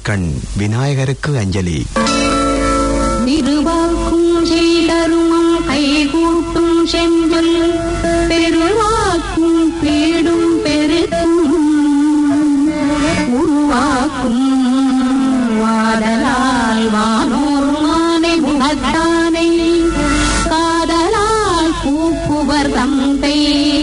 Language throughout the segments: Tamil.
கண் விநாயகருக்கு அஞ்சலி திருவாக்கும் செய்தருமம் கைகூட்டும் செஞ்சொல் பெருவாக்கும் பீடும் பெருக்கும் உருவாக்கும் வாடலால் வானோர் மானை குணத்தானை காதலால் கூப்புவர் தந்தை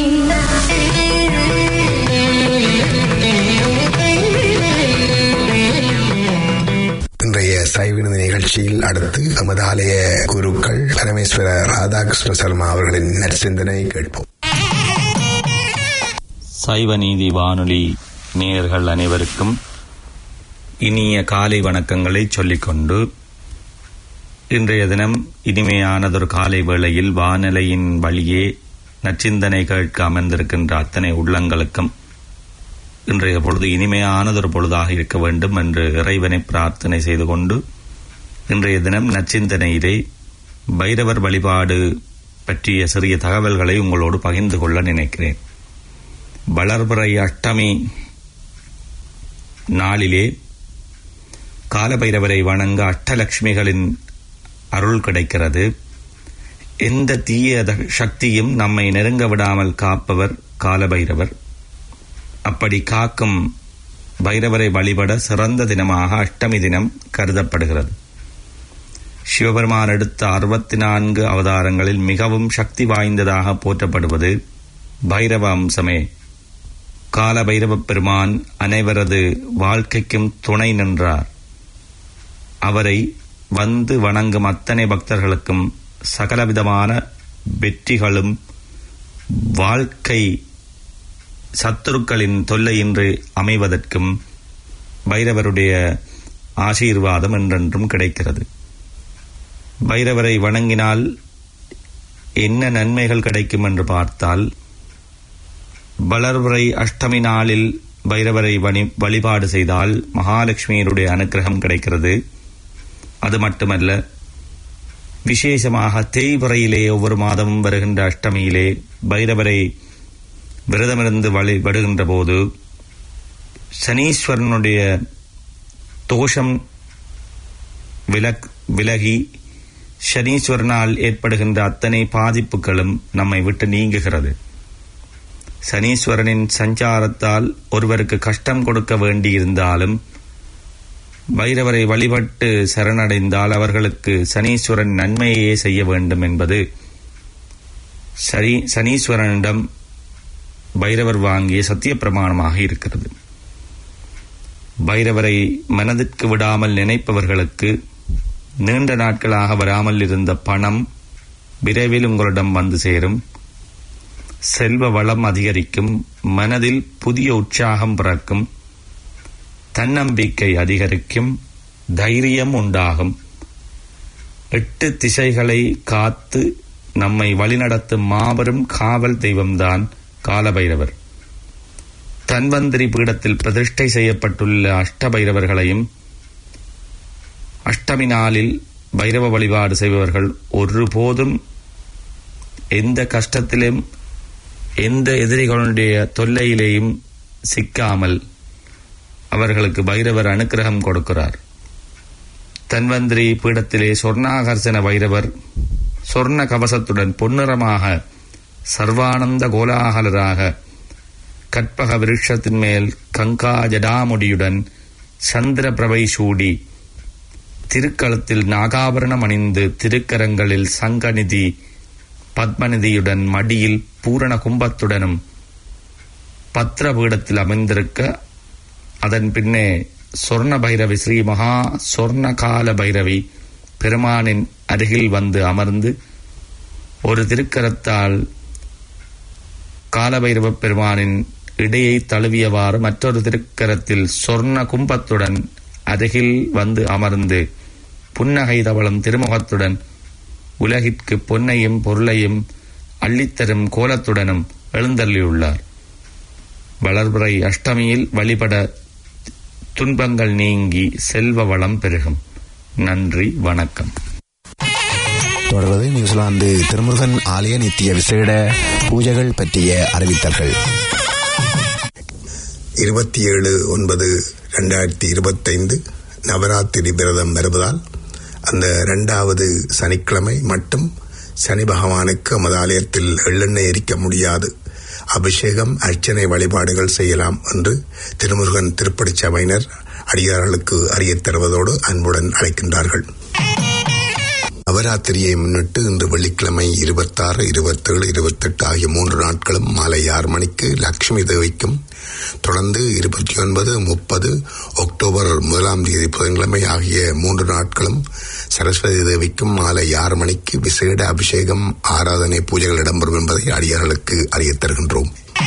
இன்றைய சைவினது நிகழ்ச்சியில் அடுத்து நமது ஆலய குருக்கள் பரமேஸ்வர ராதாகிருஷ்ண சர்மா அவர்களின் நற்சிந்தனை கேட்போம் சைவ நீதி வானொலி நேயர்கள் அனைவருக்கும் இனிய காலை வணக்கங்களை சொல்லிக்கொண்டு இன்றைய தினம் இனிமையானதொரு காலை வேளையில் வானலையின் வழியே நச்சிந்தனை கேட்க அமர்ந்திருக்கின்ற அத்தனை உள்ளங்களுக்கும் இன்றைய பொழுது இனிமையானதொரு பொழுதாக இருக்க வேண்டும் என்று இறைவனை பிரார்த்தனை செய்து கொண்டு இன்றைய தினம் நச்சிந்தனையிலே பைரவர் வழிபாடு பற்றிய சிறிய தகவல்களை உங்களோடு பகிர்ந்து கொள்ள நினைக்கிறேன் வளர்பிறை அஷ்டமி நாளிலே காலபைரவரை வணங்க அஷ்டலட்சுமிகளின் அருள் கிடைக்கிறது எந்த தீய த- சக்தியும் நம்மை நெருங்க விடாமல் காப்பவர் காலபைரவர் அப்படி காக்கும் பைரவரை வழிபட சிறந்த தினமாக அஷ்டமி தினம் கருதப்படுகிறது சிவபெருமான் எடுத்த அறுபத்தி நான்கு அவதாரங்களில் மிகவும் சக்தி வாய்ந்ததாக போற்றப்படுவது பைரவ அம்சமே கால பைரவ பெருமான் அனைவரது வாழ்க்கைக்கும் துணை நின்றார் அவரை வந்து வணங்கும் அத்தனை பக்தர்களுக்கும் சகலவிதமான வெற்றிகளும் வாழ்க்கை சத்துருக்களின் தொல்லையின்றி அமைவதற்கும் பைரவருடைய ஆசீர்வாதம் என்றென்றும் கிடைக்கிறது பைரவரை வணங்கினால் என்ன நன்மைகள் கிடைக்கும் என்று பார்த்தால் வளர்வரை அஷ்டமி நாளில் பைரவரை வணி வழிபாடு செய்தால் மகாலட்சுமியருடைய அனுக்கிரகம் கிடைக்கிறது அது மட்டுமல்ல விசேஷமாக தேய்வரையிலே ஒவ்வொரு மாதமும் வருகின்ற அஷ்டமியிலே பைரவரை விரதமிருந்து வழிபடுகின்ற போது சனீஸ்வரனுடைய தோஷம் விலக் விலகி சனீஸ்வரனால் ஏற்படுகின்ற அத்தனை பாதிப்புகளும் நம்மை விட்டு நீங்குகிறது சனீஸ்வரனின் சஞ்சாரத்தால் ஒருவருக்கு கஷ்டம் கொடுக்க வேண்டியிருந்தாலும் பைரவரை வழிபட்டு சரணடைந்தால் அவர்களுக்கு சனீஸ்வரன் நன்மையே செய்ய வேண்டும் என்பது சரி சனீஸ்வரனிடம் பைரவர் வாங்கிய சத்திய பிரமாணமாக இருக்கிறது பைரவரை மனதிற்கு விடாமல் நினைப்பவர்களுக்கு நீண்ட நாட்களாக வராமல் இருந்த பணம் விரைவில் உங்களிடம் வந்து சேரும் செல்வ வளம் அதிகரிக்கும் மனதில் புதிய உற்சாகம் பிறக்கும் தன்னம்பிக்கை அதிகரிக்கும் தைரியம் உண்டாகும் எட்டு திசைகளை காத்து நம்மை வழிநடத்தும் மாபெரும் காவல் தெய்வம்தான் காலபைரவர் தன்வந்திரி பீடத்தில் பிரதிஷ்டை செய்யப்பட்டுள்ள அஷ்டபைரவர்களையும் அஷ்டமி நாளில் பைரவ வழிபாடு செய்பவர்கள் ஒருபோதும் எந்த கஷ்டத்திலும் எந்த எதிரிகளுடைய தொல்லையிலேயும் சிக்காமல் அவர்களுக்கு பைரவர் அனுக்கிரகம் கொடுக்கிறார் தன்வந்திரி பீடத்திலே சொர்ணாகர்ஷண பைரவர் சொர்ண கவசத்துடன் பொன்னிறமாக சர்வானந்த கோலாகலராக கற்பக விருட்சத்தின் மேல் கங்கா ஜடாமுடியுடன் சந்திர பிரபை சூடி திருக்களத்தில் நாகாபரணம் அணிந்து திருக்கரங்களில் சங்கநிதி பத்மநிதியுடன் மடியில் பூரண கும்பத்துடனும் பத்திரபீடத்தில் அமைந்திருக்க அதன் பின்னே சொர்ண பைரவி ஸ்ரீ மகா சொர்ணகால பைரவி பெருமானின் அருகில் வந்து அமர்ந்து ஒரு திருக்கரத்தால் காலபைரவ பெருமானின் இடையை தழுவியவாறு மற்றொரு திருக்கரத்தில் சொர்ண கும்பத்துடன் அருகில் வந்து அமர்ந்து புன்னகை தவளும் திருமுகத்துடன் உலகிற்கு பொன்னையும் பொருளையும் அள்ளித்தரும் கோலத்துடனும் எழுந்தள்ளியுள்ளார் வளர்பிறை அஷ்டமியில் வழிபட துன்பங்கள் நீங்கி செல்வ வளம் பெருகும் நன்றி வணக்கம் தொடர்வது நியூசிலாந்து திருமுருகன் ஆலய நித்திய விசேட பூஜைகள் பற்றிய அறிவித்தல்கள் இருபத்தி ஏழு ஒன்பது ரெண்டாயிரத்தி இருபத்தைந்து நவராத்திரி விரதம் வருவதால் அந்த இரண்டாவது சனிக்கிழமை மட்டும் சனி பகவானுக்கு நமது ஆலயத்தில் எள்ளெண்ணெய் எரிக்க முடியாது அபிஷேகம் அர்ச்சனை வழிபாடுகள் செய்யலாம் என்று திருமுருகன் திருப்படி சபையினர் அடியார்களுக்கு அறியத் தருவதோடு அன்புடன் அழைக்கின்றார்கள் நவராத்திரியை முன்னிட்டு இன்று வெள்ளிக்கிழமை இருபத்தாறு இருபத்தேழு இருபத்தெட்டு ஆகிய மூன்று நாட்களும் மாலை ஆறு மணிக்கு லட்சுமி தேவிக்கும் தொடர்ந்து இருபத்தி ஒன்பது முப்பது அக்டோபர் முதலாம் தேதி புதன்கிழமை ஆகிய மூன்று நாட்களும் சரஸ்வதி தேவிக்கும் மாலை ஆறு மணிக்கு விசேட அபிஷேகம் ஆராதனை பூஜைகள் இடம்பெறும் என்பதை அடியார்களுக்கு அறியத் தருகின்றோம்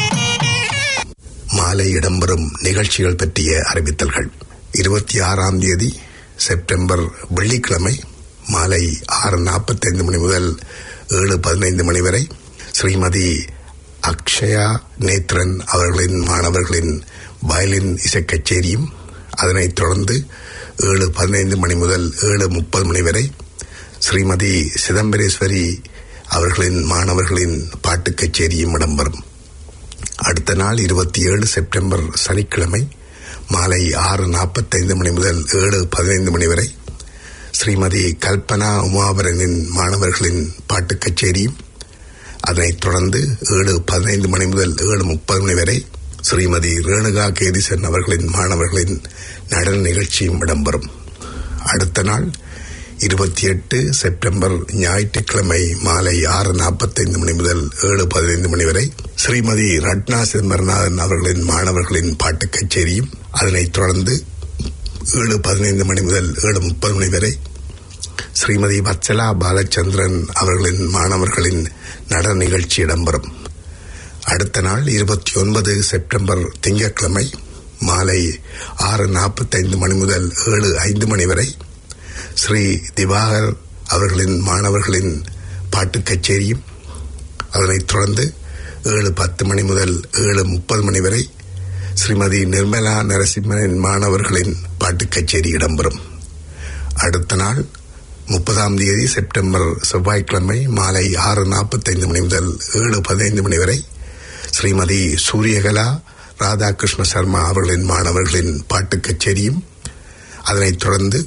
மாலை இடம்பெறும் நிகழ்ச்சிகள் பற்றிய அறிவித்தல்கள் இருபத்தி ஆறாம் தேதி செப்டம்பர் வெள்ளிக்கிழமை மாலை ஆறு நாற்பத்தைந்து மணி முதல் ஏழு பதினைந்து மணி வரை ஸ்ரீமதி அக்ஷயா நேத்ரன் அவர்களின் மாணவர்களின் வயலின் இசைக் கச்சேரியும் அதனைத் தொடர்ந்து ஏழு பதினைந்து மணி முதல் ஏழு முப்பது மணி வரை ஸ்ரீமதி சிதம்பரேஸ்வரி அவர்களின் மாணவர்களின் பாட்டுக் கச்சேரியும் இடம்பெறும் அடுத்த நாள் இருபத்தி ஏழு செப்டம்பர் சனிக்கிழமை மாலை ஆறு நாற்பத்தைந்து மணி முதல் ஏழு பதினைந்து மணி வரை ஸ்ரீமதி கல்பனா உமாபரனின் மாணவர்களின் பாட்டுக் கச்சேரியும் அதனைத் தொடர்ந்து ஏழு பதினைந்து மணி முதல் ஏழு முப்பது மணி வரை ஸ்ரீமதி ரேணுகா கேதிசன் அவர்களின் மாணவர்களின் நடன நிகழ்ச்சியும் இடம்பெறும் அடுத்த நாள் இருபத்தி எட்டு செப்டம்பர் ஞாயிற்றுக்கிழமை மாலை ஆறு நாற்பத்தைந்து மணி முதல் ஏழு பதினைந்து மணி வரை ஸ்ரீமதி ரட்னா சிதம்பரநாதன் அவர்களின் மாணவர்களின் பாட்டுக் கச்சேரியும் அதனைத் தொடர்ந்து ஏழு பதினைந்து மணி முதல் ஏழு முப்பது மணி வரை ஸ்ரீமதி வத்சலா பாலச்சந்திரன் அவர்களின் மாணவர்களின் நடன நிகழ்ச்சி இடம்பெறும் அடுத்த நாள் இருபத்தி ஒன்பது செப்டம்பர் திங்கட்கிழமை மாலை ஆறு நாற்பத்தைந்து மணி முதல் ஏழு ஐந்து மணி வரை ஸ்ரீ திவாகர் அவர்களின் மாணவர்களின் பாட்டுக் கச்சேரியும் அதனைத் தொடர்ந்து ஏழு பத்து மணி முதல் ஏழு முப்பது மணி வரை ஸ்ரீமதி நிர்மலா நரசிம்மனின் மாணவர்களின் பாட்டுக் கச்சேரி இடம்பெறும் அடுத்த நாள் முப்பதாம் தேதி செப்டம்பர் செவ்வாய்க்கிழமை மாலை ஆறு நாற்பத்தைந்து மணி முதல் ஏழு பதினைந்து மணி வரை ஸ்ரீமதி சூரியகலா ராதாகிருஷ்ண சர்மா அவர்களின் மாணவர்களின் பாட்டுக் கச்சேரியும் அதனைத் தொடர்ந்து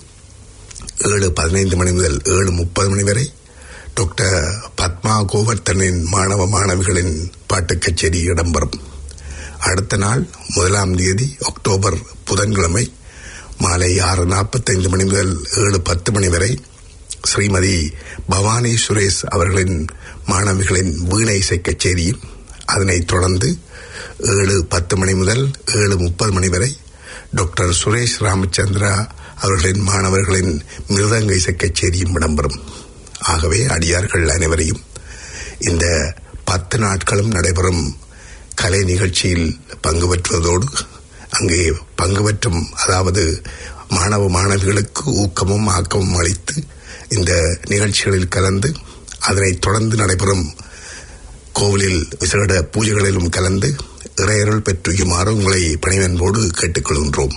ஏழு பதினைந்து மணி முதல் ஏழு முப்பது மணி வரை டாக்டர் பத்மா கோவர்த்தனின் மாணவ மாணவிகளின் பாட்டுக் கச்சேரி இடம்பெறும் அடுத்த நாள் முதலாம் தேதி அக்டோபர் புதன்கிழமை மாலை ஆறு நாற்பத்தைந்து மணி முதல் ஏழு பத்து மணி வரை ஸ்ரீமதி பவானி சுரேஷ் அவர்களின் மாணவிகளின் வீணை இசை கச்சேரியும் அதனைத் தொடர்ந்து ஏழு பத்து மணி முதல் ஏழு முப்பது மணி வரை டாக்டர் சுரேஷ் ராமச்சந்திரா அவர்களின் மாணவர்களின் மிருதங்க இசை கச்சேரியும் இடம்பெறும் ஆகவே அடியார்கள் அனைவரையும் இந்த பத்து நாட்களும் நடைபெறும் கலை நிகழ்ச்சியில் பங்கு பெற்றுவதோடு அங்கே பங்கு பெற்றும் அதாவது மாணவ மாணவிகளுக்கு ஊக்கமும் ஆக்கமும் அளித்து இந்த நிகழ்ச்சிகளில் கலந்து அதனைத் தொடர்ந்து நடைபெறும் கோவிலில் விசேட பூஜைகளிலும் கலந்து இறையருள் பெற்றுயுமாறு உங்களை பணிவன்போடு கேட்டுக்கொள்கின்றோம்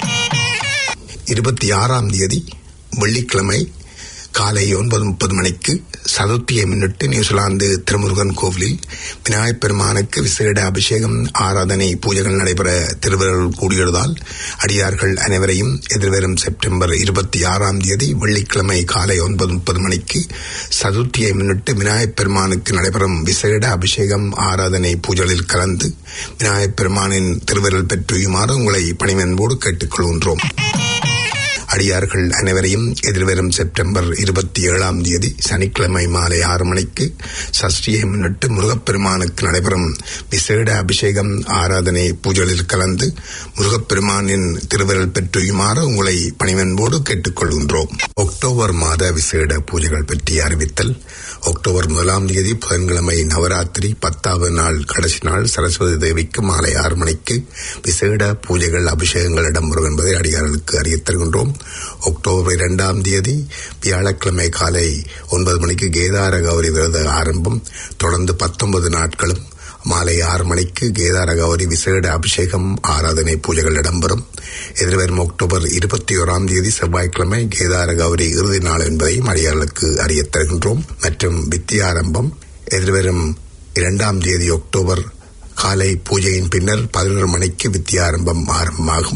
இருபத்தி ஆறாம் தேதி வெள்ளிக்கிழமை காலை ஒன்பது முப்பது மணிக்கு சதுர்த்தியை முன்னிட்டு நியூசிலாந்து திருமுருகன் கோவிலில் விநாயகப் பெருமானுக்கு விசேட அபிஷேகம் ஆராதனை பூஜைகள் நடைபெற திருவருள் கூடியுள்ளதால் அடியார்கள் அனைவரையும் எதிர்வரும் செப்டம்பர் இருபத்தி ஆறாம் தேதி வெள்ளிக்கிழமை காலை ஒன்பது முப்பது மணிக்கு சதுர்த்தியை முன்னிட்டு விநாயகப் பெருமானுக்கு நடைபெறும் விசேட அபிஷேகம் ஆராதனை பூஜைகளில் கலந்து விநாயகப் பெருமானின் திருவருள் பெற்றுயுமாறு உங்களை பணிவன்போடு கேட்டுக்கொள்கின்றோம் அடியார்கள் அனைவரையும் எதிர்வரும் செப்டம்பர் இருபத்தி ஏழாம் தேதி சனிக்கிழமை மாலை ஆறு மணிக்கு சஷ்டியை முன்னிட்டு முருகப்பெருமானுக்கு நடைபெறும் விசேட அபிஷேகம் ஆராதனை பூஜைகளில் கலந்து முருகப்பெருமானின் திருவிரல் பெற்றுயுமாறு உங்களை பணிவன்போடு கேட்டுக்கொள்கின்றோம் அக்டோபர் மாத விசேட பூஜைகள் பற்றி அறிவித்தல் அக்டோபர் முதலாம் தேதி புதன்கிழமை நவராத்திரி பத்தாவது நாள் கடைசி நாள் சரஸ்வதி தேவிக்கு மாலை ஆறு மணிக்கு விசேட பூஜைகள் அபிஷேகங்கள் இடம்பெறும் என்பதை அடியார்களுக்கு அறியத் தருகின்றோம் அக்டோபர் இரண்டாம் தேதி வியாழக்கிழமை காலை ஒன்பது மணிக்கு கேதார கௌரி விரத ஆரம்பம் தொடர்ந்து பத்தொன்பது நாட்களும் மாலை ஆறு மணிக்கு கேதார கௌரி விசேட அபிஷேகம் ஆராதனை பூஜைகள் இடம்பெறும் எதிர்வரும் அக்டோபர் இருபத்தி ஓராம் தேதி செவ்வாய்க்கிழமை கேதார கௌரி இறுதி நாள் என்பதையும் அடியார்களுக்கு அறியத் தருகின்றோம் மற்றும் வித்தியாரம்பம் எதிர்வரும் இரண்டாம் தேதி அக்டோபர் காலை பூஜையின் பின்னர் பதினொரு மணிக்கு வித்தியாரம்பம் ஆரம்பமாகும்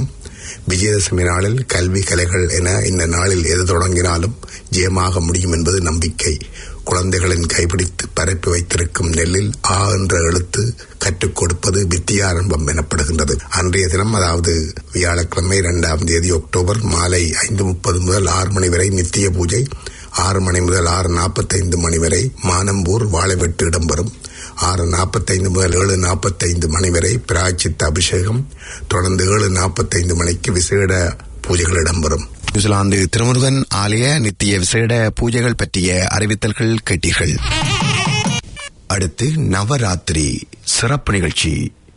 விஜயதசமி நாளில் கல்வி கலைகள் என இந்த நாளில் எது தொடங்கினாலும் ஜெயமாக முடியும் என்பது நம்பிக்கை குழந்தைகளின் கைப்பிடித்து பரப்பி வைத்திருக்கும் நெல்லில் ஆ என்ற எழுத்து கற்றுக் கொடுப்பது வித்தியாரம்பம் எனப்படுகின்றது அன்றைய தினம் அதாவது வியாழக்கிழமை இரண்டாம் தேதி அக்டோபர் மாலை ஐந்து முப்பது முதல் ஆறு மணி வரை நித்திய பூஜை ஆறு மணி முதல் ஆறு நாற்பத்தைந்து மணி வரை மானம்பூர் வாழைவெட்டு இடம்பெறும் ஆறு நாற்பத்தைந்து முதல் ஏழு நாற்பத்தைந்து மணி வரை பிராய்ச்சித்த அபிஷேகம் தொடர்ந்து ஏழு நாற்பத்தைந்து மணிக்கு விசேட பூஜைகள் இடம்பெறும் நியூசிலாந்து திருமுருகன் ஆலய நித்திய விசேட பூஜைகள் பற்றிய அறிவித்தல்கள் கேட்டீர்கள் அடுத்து நவராத்திரி சிறப்பு நிகழ்ச்சி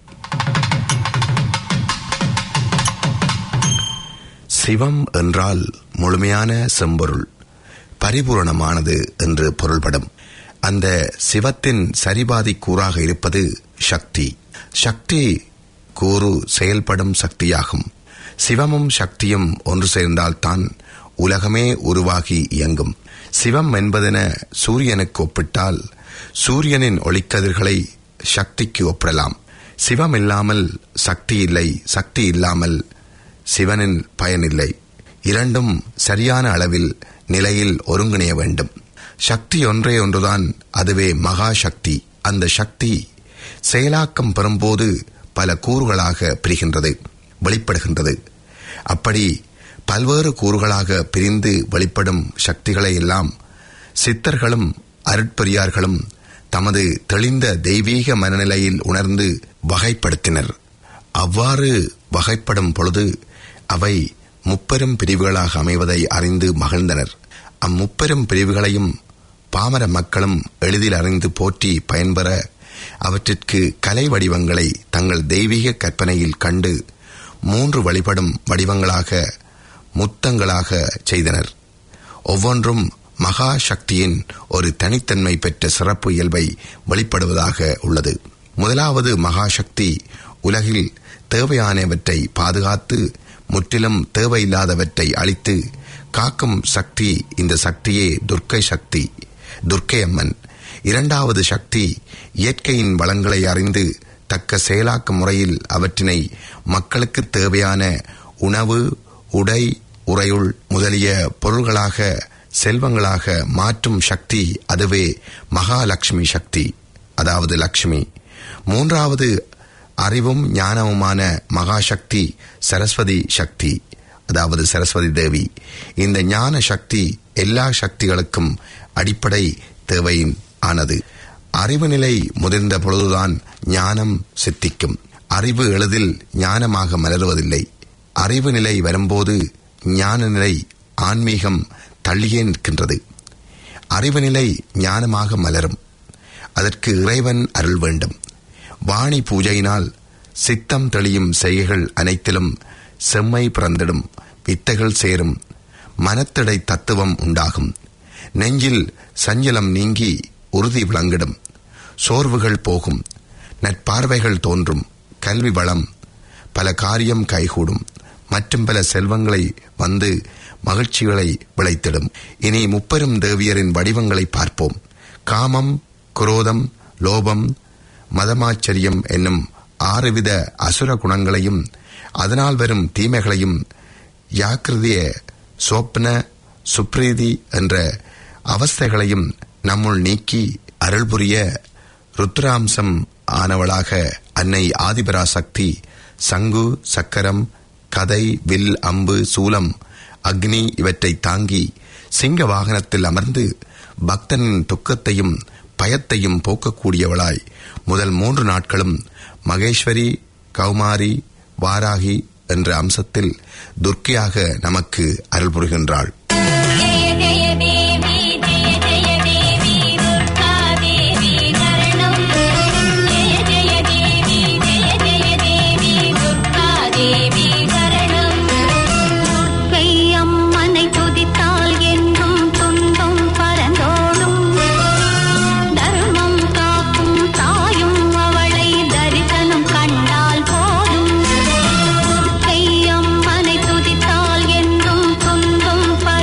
சிவம் என்றால் முழுமையான செம்பொருள் பரிபூரணமானது என்று பொருள்படும் அந்த சிவத்தின் சரிபாதி கூறாக இருப்பது சக்தி சக்தி கூறு செயல்படும் சக்தியாகும் சிவமும் சக்தியும் ஒன்று சேர்ந்தால்தான் உலகமே உருவாகி இயங்கும் சிவம் என்பதென சூரியனுக்கு ஒப்பிட்டால் சூரியனின் ஒளிக்கதிர்களை சக்திக்கு ஒப்பிடலாம் சிவம் இல்லாமல் சக்தி இல்லை சக்தி இல்லாமல் சிவனின் பயனில்லை இரண்டும் சரியான அளவில் நிலையில் ஒருங்கிணைய வேண்டும் சக்தி ஒன்றே ஒன்றுதான் அதுவே மகா சக்தி அந்த சக்தி செயலாக்கம் பெறும்போது பல கூறுகளாக பிரிகின்றது வெளிப்படுகின்றது அப்படி பல்வேறு கூறுகளாக பிரிந்து வெளிப்படும் சக்திகளை எல்லாம் சித்தர்களும் அருட்பெரியார்களும் தமது தெளிந்த தெய்வீக மனநிலையில் உணர்ந்து வகைப்படுத்தினர் அவ்வாறு வகைப்படும் பொழுது அவை முப்பெரும் பிரிவுகளாக அமைவதை அறிந்து மகிழ்ந்தனர் அம்முப்பெரும் பிரிவுகளையும் பாமர மக்களும் எளிதில் அறிந்து போற்றி பயன்பெற அவற்றிற்கு கலை வடிவங்களை தங்கள் தெய்வீக கற்பனையில் கண்டு மூன்று வழிபடும் வடிவங்களாக முத்தங்களாக செய்தனர் ஒவ்வொன்றும் மகா சக்தியின் ஒரு தனித்தன்மை பெற்ற சிறப்பு இயல்பை வெளிப்படுவதாக உள்ளது முதலாவது மகாசக்தி உலகில் தேவையானவற்றை பாதுகாத்து முற்றிலும் தேவையில்லாதவற்றை அழித்து காக்கும் சக்தி இந்த சக்தியே துர்க்கை சக்தி துர்க்கை அம்மன் இரண்டாவது சக்தி இயற்கையின் வளங்களை அறிந்து தக்க செயலாக்க முறையில் அவற்றினை மக்களுக்கு தேவையான உணவு உடை உறையுள் முதலிய பொருள்களாக செல்வங்களாக மாற்றும் சக்தி அதுவே மகாலட்சுமி சக்தி அதாவது லக்ஷ்மி மூன்றாவது அறிவும் ஞானமுமான மகாசக்தி சரஸ்வதி சக்தி அதாவது சரஸ்வதி தேவி இந்த ஞான சக்தி எல்லா சக்திகளுக்கும் அடிப்படை தேவையின் ஆனது அறிவு நிலை முதிர்ந்த பொழுதுதான் ஞானம் சித்திக்கும் அறிவு எளிதில் ஞானமாக மலருவதில்லை அறிவு நிலை வரும்போது ஞான நிலை ஆன்மீகம் தள்ளியே நிற்கின்றது அறிவு நிலை ஞானமாக மலரும் அதற்கு இறைவன் அருள் வேண்டும் வாணி பூஜையினால் சித்தம் தெளியும் செய்கைகள் அனைத்திலும் செம்மை பிறந்திடும் வித்தைகள் சேரும் மனத்திடை தத்துவம் உண்டாகும் நெஞ்சில் சஞ்சலம் நீங்கி உறுதி விளங்கிடும் சோர்வுகள் போகும் நட்பார்வைகள் தோன்றும் கல்வி வளம் பல காரியம் கைகூடும் மற்றும் பல செல்வங்களை வந்து மகிழ்ச்சிகளை விளைத்திடும் இனி முப்பெரும் தேவியரின் வடிவங்களை பார்ப்போம் காமம் குரோதம் லோபம் மதமாச்சரியம் என்னும் ஆறுவித அசுர குணங்களையும் அதனால் வரும் தீமைகளையும் யாக்கிருதிய சோப்ன சுப்ரீதி என்ற அவஸ்தைகளையும் நம்முள் நீக்கி அருள் புரிய ருத்ராம்சம் ஆனவளாக அன்னை ஆதிபராசக்தி சங்கு சக்கரம் கதை வில் அம்பு சூலம் அக்னி இவற்றை தாங்கி சிங்க வாகனத்தில் அமர்ந்து பக்தனின் துக்கத்தையும் பயத்தையும் போக்கக்கூடியவளாய் முதல் மூன்று நாட்களும் மகேஸ்வரி கௌமாரி வாராகி என்ற அம்சத்தில் துர்க்கையாக நமக்கு அருள் புரிகின்றாள் ஜெய ஜெய தேவி ஜெய ஜெய தேவி துர்கா தேவி சரணம் ஜெய ஜெய தேவி ஜெய ஜெய தேவி துர்கா தேவி சரணம் துர்க்கை அம்மனை துதித்தால் என்றும் துன்பம் பரந்தோடும் தர்மம் காக்கும் தாயும் அவளை தரிசனம் கண்டால் போதும் துர்க்கை அம்மனை துதித்தால் என்றும் துன்பம்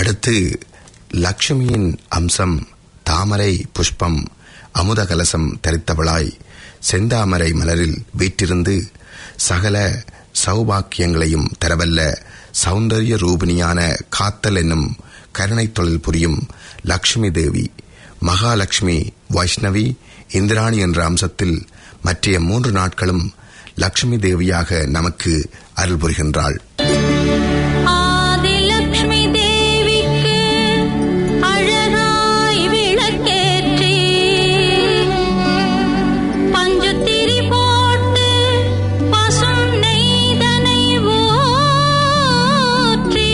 அடுத்து லக்ஷ்மியின் அம்சம் தாமரை புஷ்பம் அமுத கலசம் தரித்தவளாய் செந்தாமரை மலரில் வீற்றிருந்து சகல சௌபாக்கியங்களையும் தரவல்ல சௌந்தரிய ரூபிணியான காத்தல் என்னும் கருணை தொழில் புரியும் லக்ஷ்மி தேவி மகாலட்சுமி வைஷ்ணவி இந்திராணி என்ற அம்சத்தில் மற்றைய மூன்று நாட்களும் லக்ஷ்மி தேவியாக நமக்கு அருள் புரிகின்றாள் ஆதிலக்ஷ்மி தேவிக்கு அழகாய் விளக்கேற்றி பஞ்சுத்திரி போட்டு பசும் நெய்தனை ஊற்றி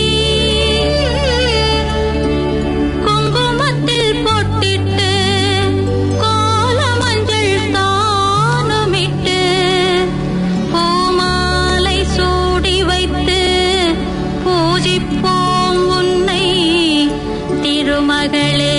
குங்குமத்தில் பொட்டிட்டு கோல மஞ்சள் தானுமிட்டு பூமாலை சூடி வைத்து பூஜிப்போம் உன்னை திருமகளே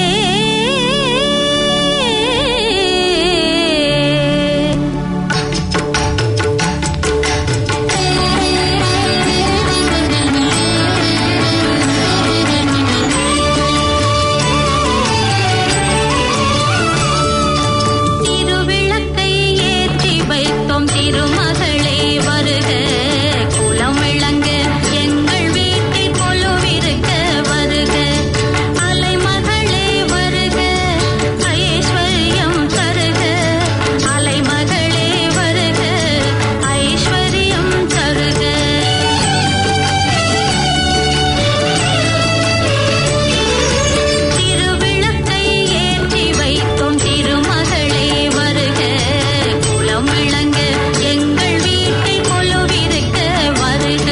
திருவிளக்கை ஏற்றி வைத்தோம் திருமகளே வருக குலம் விளங்க எங்கள் வீட்டில் கொலுவிருக்க வருக அலைமகளே வருக ஐஸ்வர்யம் தருக அலைமகளே வருக ஐஸ்வர்யம் தருக திருவிளக்கை ஏற்றி வைத்தோம் திருமகளே வருக குலம் விளங்க எங்கள் வீட்டில் கொலுவிருக்க வருக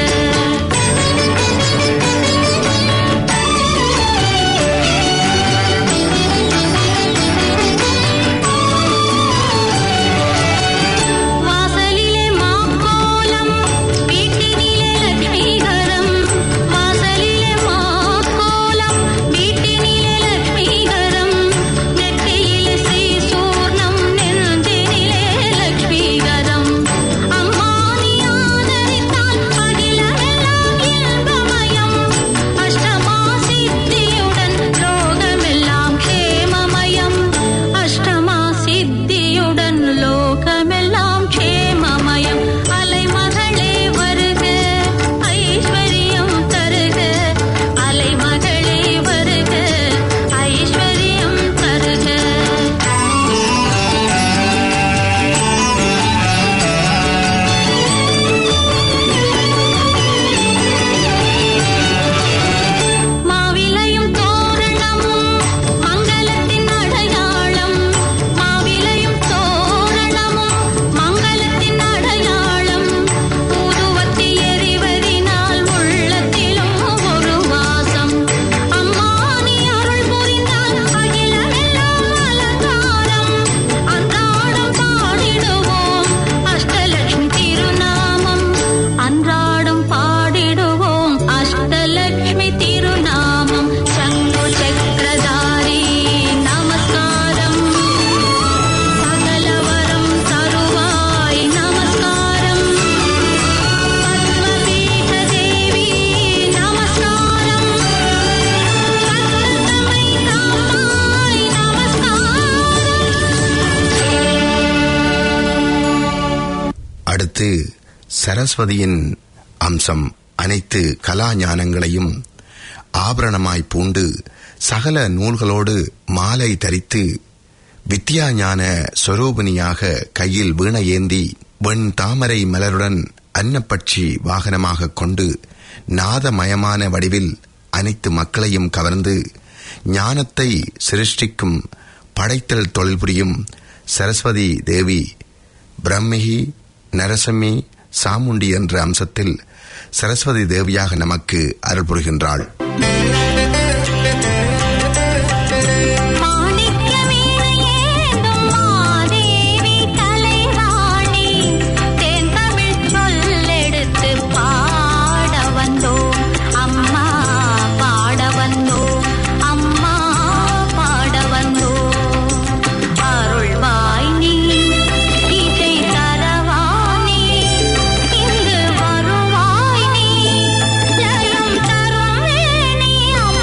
வாசலிலே மாக்கோலம் வீட்டினிலே லட்சுமிகரம் வாசலிலே மாக்கோலம் வீட்டினிலே லட்சுமிகரம் நெற்றியிலே ஸ்ரீ சூர்ணம் நெஞ்சினிலே லட்சுமிகரம் அம்மா நீ ஆதரித்தால் அகிலமெல்லாம் இன்பமயம் அஷ்டமா சித்தியுடன் லோகமெல்லாம் க்ஷேமமயம் அஷ்டமா சித்தியுடன் லோகமெல்லாம் க்ஷேமமயம் அலைமகளே வருக ஐஸ்வர்யம் தருக அலைமகளே வருக ஐஸ்வர்யம் தருக மாவிலையும் தோரணமும் மங்களத்தின் அடையாளம் மாவிலையும் தோரணமும் மங்களத்தின் அடையாளம் ஊதுவத்தி எறிவதினால் உள்ளத்திலும் ஒரு வாசம் அம்மா நீ அருள் புரிந்தால் அகிலமெல்லாம் அலங்காரம் அன்றாடம் பாடிடுவோம் அஷ்டலட்சுமி திருநாமம் அன்றாடம் பாடிடுவோம் அஷ்டலட்சுமி திருநாமம் சங்கு சக்கரதாரி நமஸ்காரம் சகலவரம் தருவாய் நமஸ்காரம் பத்மபீட தேவி நமஸ்காரம் பத்மதமை காமாய் நமஸ்காரம் அடுத்து சரஸ்வதியின் அம்சம் அனைத்து கலா ஞானங்களையும் ஆபரணமாய் பூண்டு சகல நூல்களோடு மாலை தரித்து வித்யா ஞான சொரூபிணியாக கையில் வீணை ஏந்தி வெண் தாமரை மலருடன் அன்னப்பட்சி வாகனமாக கொண்டு நாதமயமான வடிவில் அனைத்து மக்களையும் கவர்ந்து ஞானத்தை சிருஷ்டிக்கும் படைத்தல் தொழில் புரியும் சரஸ்வதி தேவி பிரம்மிகி நரசம்மி சாமுண்டி என்ற அம்சத்தில் சரஸ்வதி தேவியாக நமக்கு அருள் புரிகின்றாள் மாணிக்க வீணையேந்தும் மாதேவி கலைவாணி தேன் தமிழ் சொல்லெடுத்து பாட வந்தோம் அம்மா பாட வந்தோம் அம்மா பாட வந்தோம் அருள்வாய் நீ இசை தரவானி இங்கு வருவாய் நீ ஜயம் தரும் வேணி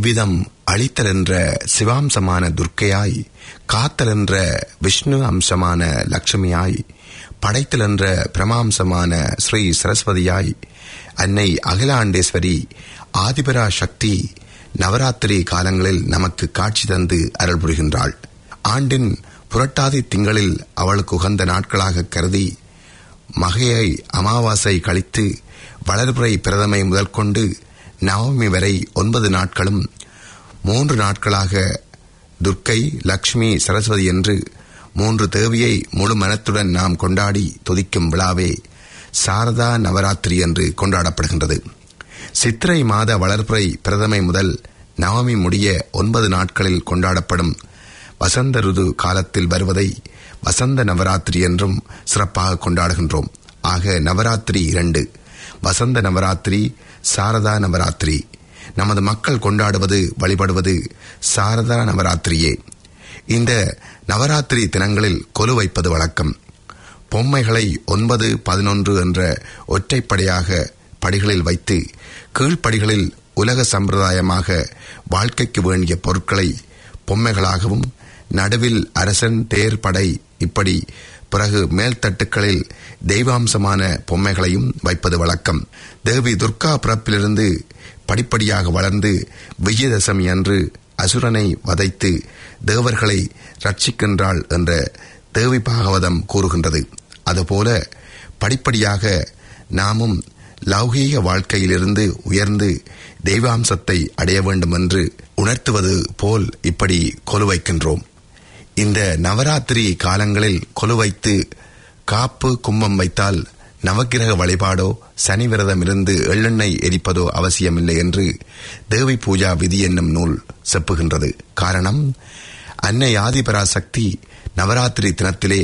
இவ்விதம் அழித்தல் என்ற சிவாம்சமான துர்க்கையாய் காத்தல் என்ற விஷ்ணு அம்சமான லட்சுமியாய் படைத்தல் என்ற பிரமாம்சமான ஸ்ரீ சரஸ்வதியாய் அன்னை அகிலாண்டேஸ்வரி ஆதிபரா சக்தி நவராத்திரி காலங்களில் நமக்கு காட்சி தந்து அருள் புரிகின்றாள் ஆண்டின் புரட்டாதி திங்களில் அவளுக்கு உகந்த நாட்களாக கருதி மகையை அமாவாசை கழித்து வளர்பிறை பிரதமை முதல் கொண்டு நவமி வரை ஒன்பது நாட்களும் மூன்று நாட்களாக துர்க்கை லக்ஷ்மி சரஸ்வதி என்று மூன்று தேவியை முழு மனத்துடன் நாம் கொண்டாடி துதிக்கும் விழாவே சாரதா நவராத்திரி என்று கொண்டாடப்படுகின்றது சித்திரை மாத வளர்பிறை பிரதமை முதல் நவமி முடிய ஒன்பது நாட்களில் கொண்டாடப்படும் வசந்த ருது காலத்தில் வருவதை வசந்த நவராத்திரி என்றும் சிறப்பாக கொண்டாடுகின்றோம் ஆக நவராத்திரி இரண்டு வசந்த நவராத்திரி சாரதா நவராத்திரி நமது மக்கள் கொண்டாடுவது வழிபடுவது சாரதா நவராத்திரியே இந்த நவராத்திரி தினங்களில் கொலு வைப்பது வழக்கம் பொம்மைகளை ஒன்பது பதினொன்று என்ற ஒற்றைப்படையாக படிகளில் வைத்து கீழ்ப்படிகளில் உலக சம்பிரதாயமாக வாழ்க்கைக்கு வேண்டிய பொருட்களை பொம்மைகளாகவும் நடுவில் அரசன் தேர் படை இப்படி பிறகு மேல்தட்டுக்களில் தெய்வாம்சமான பொம்மைகளையும் வைப்பது வழக்கம் தேவி துர்கா பிறப்பிலிருந்து படிப்படியாக வளர்ந்து விஜயதசமி அன்று அசுரனை வதைத்து தேவர்களை ரட்சிக்கின்றாள் என்ற தேவி பாகவதம் கூறுகின்றது அதுபோல படிப்படியாக நாமும் லௌகீக வாழ்க்கையிலிருந்து உயர்ந்து தெய்வாம்சத்தை அடைய வேண்டும் என்று உணர்த்துவது போல் இப்படி கொலு வைக்கின்றோம் இந்த நவராத்திரி காலங்களில் கொலு வைத்து காப்பு கும்பம் வைத்தால் நவக்கிரக வழிபாடோ சனி விரதம் இருந்து எள்ளெண்ணெய் எரிப்பதோ அவசியமில்லை என்று தேவி பூஜா விதி என்னும் நூல் செப்புகின்றது காரணம் அன்னை ஆதிபராசக்தி நவராத்திரி தினத்திலே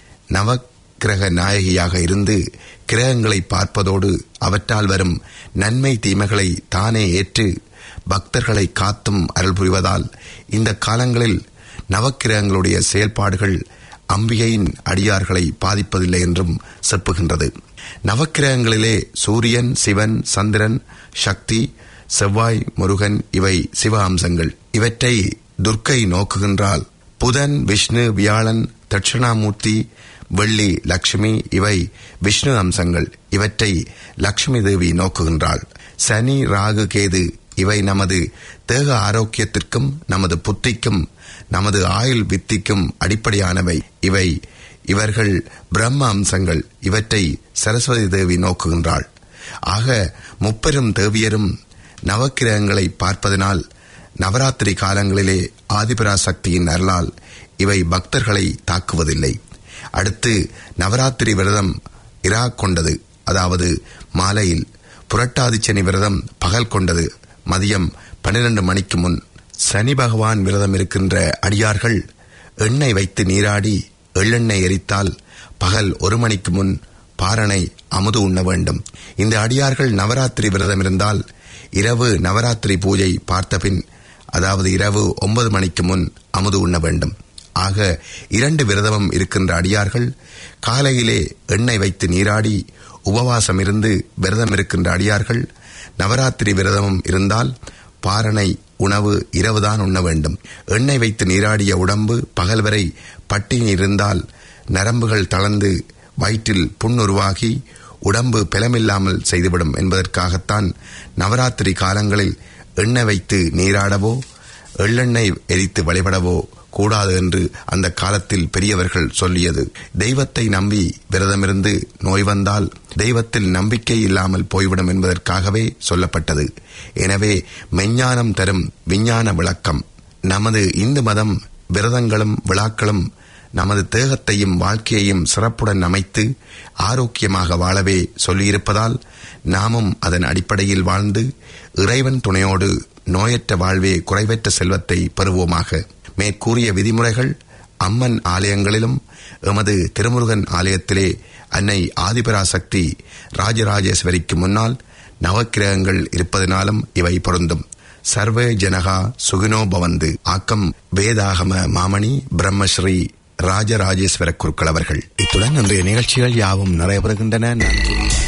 நவக்கிரக நாயகியாக இருந்து கிரகங்களை பார்ப்பதோடு அவற்றால் வரும் நன்மை தீமைகளை தானே ஏற்று பக்தர்களை காத்தும் அருள் புரிவதால் இந்த காலங்களில் நவக்கிரகங்களுடைய செயல்பாடுகள் அம்பிகையின் அடியார்களை பாதிப்பதில்லை என்றும் செப்புகின்றது நவக்கிரகங்களிலே சூரியன் சிவன் சந்திரன் சக்தி செவ்வாய் முருகன் இவை சிவ அம்சங்கள் இவற்றை துர்க்கை நோக்குகின்றால் புதன் விஷ்ணு வியாழன் தட்சிணாமூர்த்தி வெள்ளி லட்சுமி இவை விஷ்ணு அம்சங்கள் இவற்றை லட்சுமி தேவி நோக்குகின்றாள் சனி ராகு கேது இவை நமது தேக ஆரோக்கியத்திற்கும் நமது புத்திக்கும் நமது ஆயுள் வித்திக்கும் அடிப்படையானவை இவை இவர்கள் பிரம்ம அம்சங்கள் இவற்றை சரஸ்வதி தேவி நோக்குகின்றாள் ஆக முப்பெரும் தேவியரும் நவக்கிரகங்களை பார்ப்பதனால் நவராத்திரி காலங்களிலே ஆதிபராசக்தியின் அருளால் இவை பக்தர்களை தாக்குவதில்லை அடுத்து நவராத்திரி விரதம் இரா கொண்டது அதாவது மாலையில் புரட்டாதி சனி விரதம் பகல் கொண்டது மதியம் பன்னிரண்டு மணிக்கு முன் சனி பகவான் விரதம் இருக்கின்ற அடியார்கள் எண்ணெய் வைத்து நீராடி எள்ளெண்ணெய் எரித்தால் பகல் ஒரு மணிக்கு முன் பாரணை அமுது உண்ண வேண்டும் இந்த அடியார்கள் நவராத்திரி விரதம் இருந்தால் இரவு நவராத்திரி பூஜை பார்த்தபின் அதாவது இரவு ஒன்பது மணிக்கு முன் அமுது உண்ண வேண்டும் ஆக இரண்டு விரதமும் இருக்கின்ற அடியார்கள் காலையிலே எண்ணெய் வைத்து நீராடி உபவாசம் இருந்து விரதம் இருக்கின்ற அடியார்கள் நவராத்திரி விரதமும் இருந்தால் பாரணை உணவு இரவுதான் உண்ண வேண்டும் எண்ணெய் வைத்து நீராடிய உடம்பு பகல் வரை பட்டினி இருந்தால் நரம்புகள் தளர்ந்து வயிற்றில் புண்ணுருவாகி உடம்பு பிளமில்லாமல் செய்துவிடும் என்பதற்காகத்தான் நவராத்திரி காலங்களில் எண்ணெய் வைத்து நீராடவோ எள்ளெண்ணெய் எரித்து வழிபடவோ கூடாது என்று அந்த காலத்தில் பெரியவர்கள் சொல்லியது தெய்வத்தை நம்பி விரதமிருந்து நோய் வந்தால் தெய்வத்தில் நம்பிக்கை இல்லாமல் போய்விடும் என்பதற்காகவே சொல்லப்பட்டது எனவே மெஞ்ஞானம் தரும் விஞ்ஞான விளக்கம் நமது இந்து மதம் விரதங்களும் விழாக்களும் நமது தேகத்தையும் வாழ்க்கையையும் சிறப்புடன் அமைத்து ஆரோக்கியமாக வாழவே சொல்லியிருப்பதால் நாமும் அதன் அடிப்படையில் வாழ்ந்து இறைவன் துணையோடு நோயற்ற வாழ்வே குறைவற்ற செல்வத்தை பெறுவோமாக மேற்கூறிய விதிமுறைகள் அம்மன் ஆலயங்களிலும் எமது திருமுருகன் ஆலயத்திலே அன்னை ஆதிபராசக்தி ராஜராஜேஸ்வரிக்கு முன்னால் நவக்கிரகங்கள் இருப்பதனாலும் இவை பொருந்தும் சர்வே ஜனகா சுகினோ பவந்து ஆக்கம் வேதாகம மாமணி பிரம்மஸ்ரீ ராஜராஜேஸ்வர குருக்கள் அவர்கள் இத்துடன் இன்றைய நிகழ்ச்சிகள் யாவும் நிறைய பெறுகின்றன நன்றி